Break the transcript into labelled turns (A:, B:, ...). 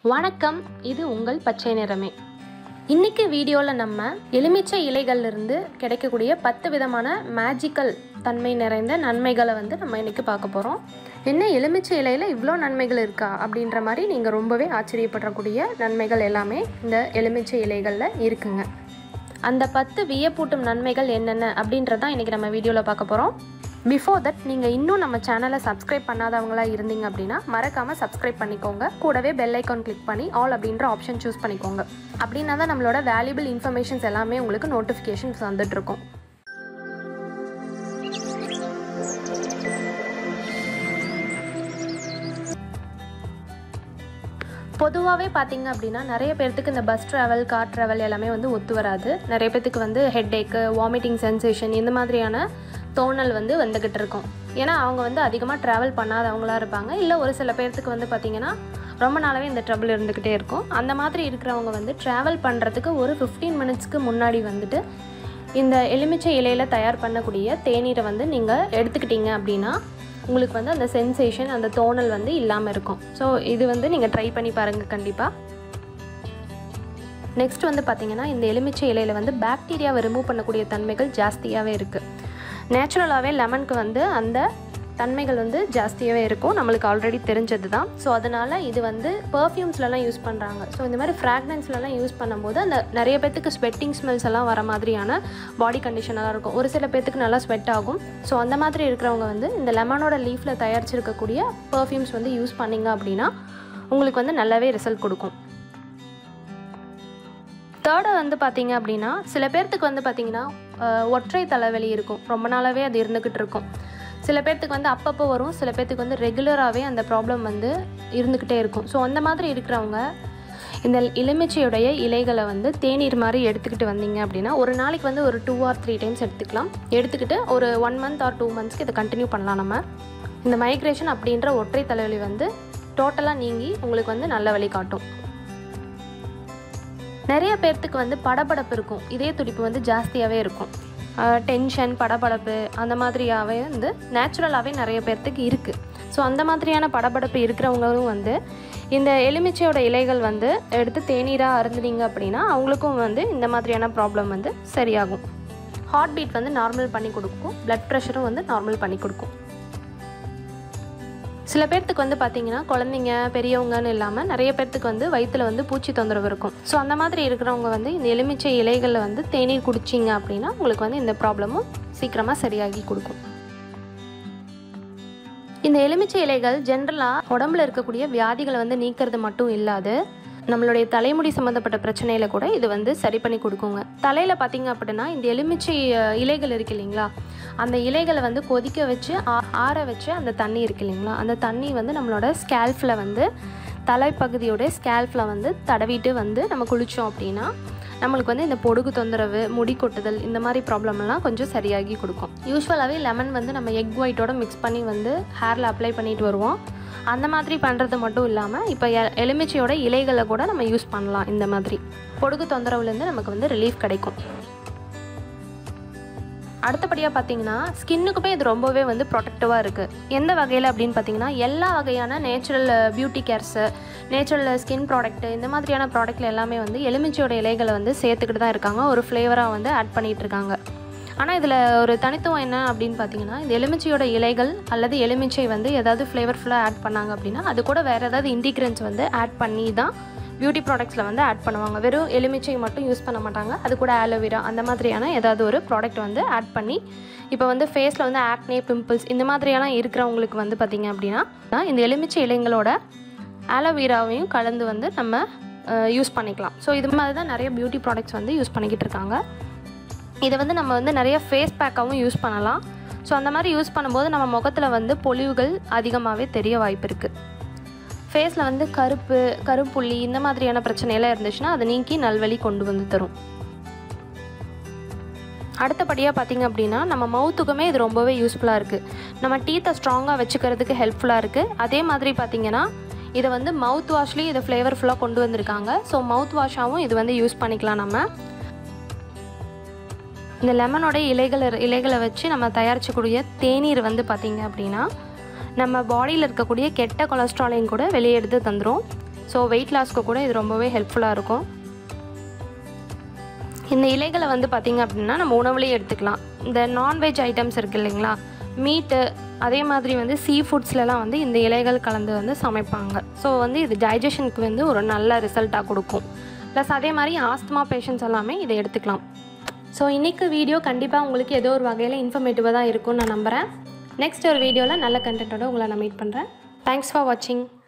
A: வணக்கம் இது உங்கள் பச்சை நிறமே இன்னைக்கு வீடியோவில் நம்ம எலுமிச்சை இலைகள்ல இருந்து கிடைக்கக்கூடிய பத்து விதமான மேஜிக்கல் தன்மை நிறைந்த நன்மைகளை வந்து நம்ம இன்னைக்கு பார்க்க போகிறோம் என்ன எலுமிச்சை இலையில் இவ்வளோ நன்மைகள் இருக்கா அப்படின்ற மாதிரி நீங்கள் ரொம்பவே ஆச்சரியப்படக்கூடிய நன்மைகள் எல்லாமே இந்த எலுமிச்சை இலைகளில் இருக்குங்க அந்த பத்து வியப்பூட்டும் நன்மைகள் என்னென்ன அப்படின்றதான் இன்றைக்கி நம்ம வீடியோவில் பார்க்க போகிறோம் பிஃபோர் தட் நீங்கள் இன்னும் நம்ம சேனலை சப்ஸ்கிரைப் பண்ணாதவங்களா இருந்தீங்க அப்படின்னா மறக்காமல் சப்ஸ்கிரைப் பண்ணிக்கோங்க கூடவே பெல் ஐக்கான் கிளிக் பண்ணி ஆல் அப்படின்ற ஆப்ஷன் சூஸ் பண்ணிக்கோங்க அப்படின்னா தான் நம்மளோட வேல்யூபிள் இன்ஃபர்மேஷன்ஸ் எல்லாமே உங்களுக்கு நோட்டிஃபிகேஷன்ஸ் வந்துட்டு இருக்கும் பொதுவாகவே பார்த்தீங்க அப்படின்னா நிறைய பேர்த்துக்கு இந்த பஸ் ட்ராவல் கார் ட்ராவல் எல்லாமே வந்து ஒத்து வராது நிறைய பேர்த்துக்கு வந்து ஹெட் ஏக்கு வாமிட்டிங் சென்சேஷன் இந்த மாதிரியான தோணல் வந்து வந்துக்கிட்டு இருக்கும் ஏன்னா அவங்க வந்து அதிகமாக ட்ராவல் பண்ணாதவங்களா இருப்பாங்க இல்லை ஒரு சில பேர்த்துக்கு வந்து பார்த்திங்கன்னா ரொம்ப நாளாகவே இந்த ட்ரபிள் இருந்துக்கிட்டே இருக்கும் அந்த மாதிரி இருக்கிறவங்க வந்து ட்ராவல் பண்ணுறதுக்கு ஒரு ஃபிஃப்டீன் மினிட்ஸ்க்கு முன்னாடி வந்துட்டு இந்த எலுமிச்சை இலையில் தயார் பண்ணக்கூடிய தேநீரை வந்து நீங்கள் எடுத்துக்கிட்டீங்க அப்படின்னா உங்களுக்கு வந்து அந்த சென்சேஷன் அந்த தோணல் வந்து இல்லாமல் இருக்கும் ஸோ இது வந்து நீங்கள் ட்ரை பண்ணி பாருங்கள் கண்டிப்பாக நெக்ஸ்ட் வந்து பார்த்திங்கன்னா இந்த எலுமிச்சை இலையில் வந்து பாக்டீரியாவை ரிமூவ் பண்ணக்கூடிய தன்மைகள் ஜாஸ்தியாகவே இருக்குது நேச்சுரலாகவே லெமனுக்கு வந்து அந்த தன்மைகள் வந்து ஜாஸ்தியாகவே இருக்கும் நம்மளுக்கு ஆல்ரெடி தெரிஞ்சது தான் ஸோ அதனால் இது வந்து பர்ஃப்யூம்ஸ்லலாம் யூஸ் பண்ணுறாங்க ஸோ இந்த மாதிரி ஃப்ராக்ரன்ஸ்லலாம் யூஸ் பண்ணும்போது அந்த நிறைய பேத்துக்கு ஸ்வெட்டிங் ஸ்மெல்ஸ் எல்லாம் வர மாதிரியான பாடி கண்டிஷனெல்லாம் இருக்கும் ஒரு சில பேத்துக்கு நல்லா ஸ்வெட் ஆகும் ஸோ அந்த மாதிரி இருக்கிறவங்க வந்து இந்த லெமனோட லீஃபில் தயாரிச்சிருக்கக்கூடிய பர்ஃப்யூம்ஸ் வந்து யூஸ் பண்ணிங்க அப்படின்னா உங்களுக்கு வந்து நல்லாவே ரிசல்ட் கொடுக்கும் தேர்டு வந்து பார்த்தீங்க அப்படின்னா சில பேர்த்துக்கு வந்து பார்த்தீங்கன்னா அஹ், ஒற்றை தலைவலி இருக்கும் ரொம்ப நாளாகவே அது இருந்துக்கிட்டு இருக்கும் சில பேர்த்துக்கு வந்து அப்பப்போ வரும் சில பேர்த்துக்கு வந்து ரெகுலராகவே அந்த ப்ராப்ளம் வந்து இருந்துக்கிட்டே இருக்கும் ஸோ அந்த மாதிரி இருக்கிறவங்க இந்த எலுமிச்சையுடைய இலைகளை வந்து தேநீர் மாதிரி எடுத்துக்கிட்டு வந்தீங்க அப்படின்னா ஒரு நாளைக்கு வந்து ஒரு டூ ஆர் த்ரீ டைம்ஸ் எடுத்துக்கலாம் எடுத்துக்கிட்டு ஒரு ஒன் மந்த் ஆர் டூ மந்த்ஸ்க்கு இதை கண்டினியூ பண்ணலாம் நம்ம இந்த மைக்ரேஷன் அப்படின்ற ஒற்றை தலைவலி வந்து டோட்டலாக நீங்கி உங்களுக்கு வந்து நல்ல வழி காட்டும் நிறைய பேர்த்துக்கு வந்து படபடப்பு இருக்கும் இதய துடிப்பு வந்து ஜாஸ்தியாகவே இருக்கும் டென்ஷன் படபடப்பு அந்த மாதிரியாகவே வந்து நேச்சுரலாகவே நிறைய பேர்த்துக்கு இருக்குது ஸோ அந்த மாதிரியான படபடப்பு இருக்கிறவங்களும் வந்து இந்த எலுமிச்சையோட இலைகள் வந்து எடுத்து தேநீராக அருந்துனீங்க அப்படின்னா அவங்களுக்கும் வந்து இந்த மாதிரியான ப்ராப்ளம் வந்து சரியாகும் ஹார்ட் பீட் வந்து நார்மல் பண்ணி கொடுக்கும் பிளட் ப்ரெஷரும் வந்து நார்மல் பண்ணி கொடுக்கும் சில பேர்த்துக்கு வந்து பார்த்தீங்கன்னா குழந்தைங்க பெரியவங்கன்னு இல்லாமல் நிறைய பேர்த்துக்கு வந்து வயிற்றில் வந்து பூச்சி தொந்தரவு இருக்கும் ஸோ அந்த மாதிரி இருக்கிறவங்க வந்து இந்த எலுமிச்சை இலைகளில் வந்து தேநீர் குடிச்சிங்க அப்படின்னா உங்களுக்கு வந்து இந்த ப்ராப்ளமும் சீக்கிரமாக சரியாகி கொடுக்கும் இந்த எலுமிச்சை இலைகள் ஜென்ரலாக உடம்புல இருக்கக்கூடிய வியாதிகளை வந்து நீக்கிறது மட்டும் இல்லாது நம்மளுடைய தலைமுடி சம்மந்தப்பட்ட பிரச்சனையில கூட இது வந்து சரி பண்ணி கொடுக்குங்க தலையில் பார்த்தீங்க அப்படின்னா இந்த எலுமிச்சை அஹ், இலைகள் இருக்கு இல்லைங்களா அந்த இலைகளை வந்து கொதிக்க வச்சு ஆ- ஆற வச்சு அந்த தண்ணி இருக்கு இல்லைங்களா அந்த தண்ணி வந்து நம்மளோட ஸ்கேல்ஃபில் வந்து தலைப்பகுதியோட ஸ்கேல்ஃபில் வந்து தடவிட்டு வந்து நம்ம குளித்தோம் அப்படின்னா நம்மளுக்கு வந்து இந்த பொடுகு தொந்தரவு முடி கொட்டுதல் இந்த மாதிரி ப்ராப்ளம் எல்லாம் கொஞ்சம் சரியாகி கொடுக்கும் யூஸ்வலாகவே லெமன் வந்து நம்ம எக் ஒயிட்டோட மிக்ஸ் பண்ணி வந்து ஹேரில் அப்ளை பண்ணிட்டு வருவோம் அந்த மாதிரி பண்ணுறது மட்டும் இல்லாமல் இப்போ எ- எலுமிச்சையோட இலைகளை கூட நம்ம யூஸ் பண்ணலாம் இந்த மாதிரி பொடுகு தொந்தரவுலேருந்து நமக்கு வந்து ரிலீஃப் கிடைக்கும் அடுத்தபடியாக பார்த்தீங்கன்னா ஸ்கின்னுக்குமே இது ரொம்பவே வந்து ப்ரொடெக்டிவாக இருக்குது எந்த வகையில் அப்படின்னு பார்த்தீங்கன்னா எல்லா வகையான natural beauty cares natural skin product இந்த மாதிரியான ப்ராடக்ட்ல எல்லாமே வந்து எலுமிச்சையோட இலைகளை வந்து சேர்த்துக்கிட்டு தான் இருக்காங்க ஒரு ஃப்ளேவராக வந்து ஆட் பண்ணிகிட்டு இருக்காங்க ஆனால் இதில் ஒரு தனித்துவம் என்ன அப்படின்னு பார்த்தீங்கன்னா இந்த எலுமிச்சையோட இலைகள் அல்லது எலுமிச்சை வந்து ஏதாவது ஃப்ளேவர்ஃபுல்லாக ஆட் பண்ணாங்க அப்படின்னா அது கூட வேறு ஏதாவது இன்டிகிரன்ஸ் வந்து ஆட் பண்ணி தான் பியூட்டி ப்ராடக்ட்ஸில் வந்து ஆட் பண்ணுவாங்க வெறும் எலுமிச்சை மட்டும் யூஸ் பண்ண மாட்டாங்க அது கூட ஆலோவேரா அந்த மாதிரியான ஏதாவது ஒரு ப்ராடக்ட் வந்து ஆட் பண்ணி இப்போ வந்து ஃபேஸில் வந்து ஆக்னே பிம்பிள்ஸ் இந்த மாதிரியெல்லாம் இருக்கிறவங்களுக்கு வந்து பார்த்திங்க அப்படின்னா தான் இந்த எலுமிச்சை இலைங்களோட ஆலோவேராவையும் கலந்து வந்து நம்ம யூஸ் பண்ணிக்கலாம் ஸோ இது மாதிரி தான் நிறைய பியூட்டி ப்ராடக்ட்ஸ் வந்து யூஸ் பண்ணிக்கிட்டு இருக்காங்க இதை வந்து நம்ம வந்து நிறைய ஃபேஸ் பேக்காகவும் யூஸ் பண்ணலாம் ஸோ அந்த மாதிரி யூஸ் பண்ணும்போது நம்ம முகத்தில் வந்து பொலிவுகள் அதிகமாகவே தெரிய வாய்ப்பு இருக்குது ஃபேஸில் வந்து கருப்பு கருப்புள்ளி இந்த மாதிரியான பிரச்சனையெல்லாம் இருந்துச்சுன்னா அதை நீக்கி நல்வழி கொண்டு வந்து தரும் அடுத்தபடியாக பார்த்தீங்க அப்படின்னா நம்ம மவுத்துக்குமே இது ரொம்பவே யூஸ்ஃபுல்லாக இருக்குது நம்ம டீத்தை ஸ்ட்ராங்காக வச்சுக்கிறதுக்கு ஹெல்ப்ஃபுல்லாக இருக்குது அதே மாதிரி பார்த்தீங்கன்னா இதை வந்து மவுத் வாஷ்லேயும் இதை ஃப்ளேவர்ஃபுல்லாக கொண்டு வந்திருக்காங்க ஸோ மவுத் வாஷாகவும் இது வந்து யூஸ் பண்ணிக்கலாம் நம்ம இந்த லெமனோட இலைகளை இலைகளை வச்சு நம்ம தயாரிச்சக்கூடிய தேநீர் வந்து பார்த்திங்க அப்படின்னா நம்ம பாடியில் இருக்கக்கூடிய கெட்ட கொலஸ்ட்ராலையும் கூட வெளியே எடுத்து தந்துடும் ஸோ வெயிட் லாஸ்க்கு கூட இது ரொம்பவே ஹெல்ப்ஃபுல்லாக இருக்கும் இந்த இலைகளை வந்து பார்த்திங்க அப்படின்னா நம்ம உணவுலேயே எடுத்துக்கலாம் இந்த நான்வெஜ் ஐட்டம்ஸ் இருக்குது இல்லைங்களா மீட்டு அதே மாதிரி வந்து சீ ஃபுட்ஸ்லலாம் வந்து இந்த இலைகள் கலந்து வந்து சமைப்பாங்க ஸோ வந்து இது டைஜஷனுக்கு வந்து ஒரு நல்ல ரிசல்ட்டாக கொடுக்கும் ப்ளஸ் அதே மாதிரி ஆஸ்துமா பேஷண்ட்ஸ் எல்லாமே இதை எடுத்துக்கலாம் ஸோ இன்றைக்கு வீடியோ கண்டிப்பாக உங்களுக்கு ஏதோ ஒரு வகையில் இன்ஃபர்மேட்டிவாக தான் இருக்கும்னு நான் நம்புகிறேன் நெக்ஸ்ட் ஒரு வீடியோவில் நல்ல கண்டென்ட்டோட உங்களை நான் மீட் பண்ணுறேன் தேங்க்ஸ் ஃபார் வாட்சிங்